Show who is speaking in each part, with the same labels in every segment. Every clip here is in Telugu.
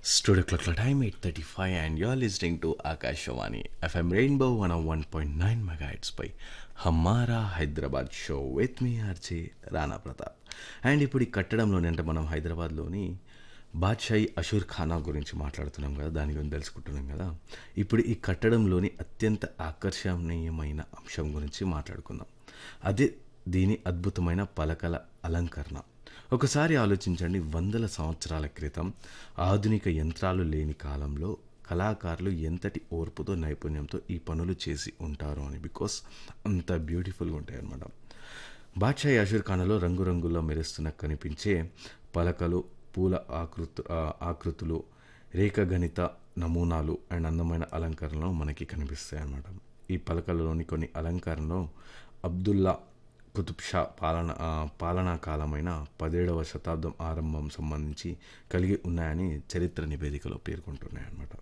Speaker 1: Studio clock time 8:35 and you're listening to Akashawani FM Rainbow 101.9 megahertz పై Hamara Hyderabad show with me RJ Rana Pratap and ఇప్పుడు ఈ కట్టడంలోని అంటే మనం హైదరాబాద్లోని బాద్షాయి అషూర్ ఖానా గురించి మాట్లాడుతున్నాం కదా దాని గురించి తెలుసుకుంటున్నాం కదా ఇప్పుడు ఈ కట్టడంలోని అత్యంత ఆకర్షణీయమైన అంశం గురించి మాట్లాడుకుందాం అదే దీని అద్భుతమైన పలకల అలంకరణ ఒకసారి ఆలోచించండి వందల సంవత్సరాల క్రితం ఆధునిక యంత్రాలు లేని కాలంలో కళాకారులు ఎంతటి ఓర్పుతో నైపుణ్యంతో ఈ పనులు చేసి ఉంటారు అని బికాస్ అంత బ్యూటిఫుల్గా ఉంటాయి అన్నమాట బాద్షాయి అషూర్ ఖానాలో రంగురంగుల్లో మెరుస్తున్న కనిపించే పలకలు పూల ఆకృతు ఆ, ఆకృతులు రేఖగణిత నమూనాలు అండ్ అందమైన అలంకరణలు మనకి కనిపిస్తాయి అన్నమాట ఈ పలకలలోని కొన్ని అలంకరణలో అబ్దుల్లా కుతుబ్ షా పాలన ఆ, పాలనా కాలమైన పదిహేడవ శతాబ్దం ఆరంభం సంబంధించి కలిగి ఉన్నాయని చరిత్ర నివేదికలో పేర్కొంటున్నాయి అన్నమాట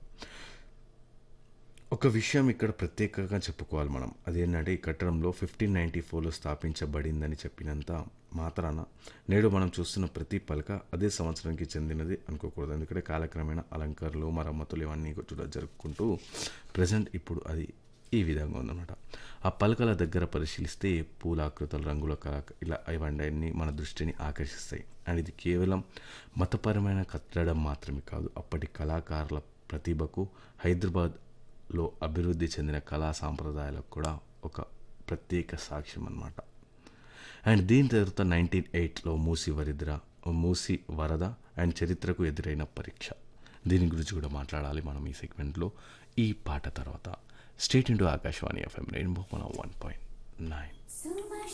Speaker 1: ఒక విషయం ఇక్కడ ప్రత్యేకంగా చెప్పుకోవాలి మనం అదేంటంటే ఈ కట్టడంలో ఫిఫ్టీన్ నైంటీ ఫోర్లో స్థాపించబడిందని చెప్పినంత మాత్రాన నేడు మనం చూస్తున్న ప్రతి పలక అదే సంవత్సరానికి చెందినది అనుకోకూడదు ఎందుకంటే కాలక్రమేణా అలంకరణలు మరమ్మతులు ఇవన్నీ కూడా జరుపుకుంటూ ప్రజెంట్ ఇప్పుడు అది ఈ విధంగా ఉందన్నమాట ఆ పలకల దగ్గర పరిశీలిస్తే పూలాకృతుల రంగుల కళ ఇలా ఇవన్నీ మన దృష్టిని ఆకర్షిస్తాయి అండ్ ఇది కేవలం మతపరమైన కట్టడం మాత్రమే కాదు అప్పటి కళాకారుల ప్రతిభకు హైదరాబాద్లో అభివృద్ధి చెందిన కళా సాంప్రదాయాలకు కూడా ఒక ప్రత్యేక సాక్ష్యం అన్నమాట అండ్ దీని తర్వాత నైన్టీన్ ఎయిట్లో మూసి వరిద్ర మూసి వరద అండ్ చరిత్రకు ఎదురైన పరీక్ష దీని గురించి కూడా మాట్లాడాలి మనం ఈ సెగ్మెంట్లో ఈ పాట తర్వాత stay tuned to Akashvani FM rainbow మన వన్ పాయింట్ నైన్
Speaker 2: So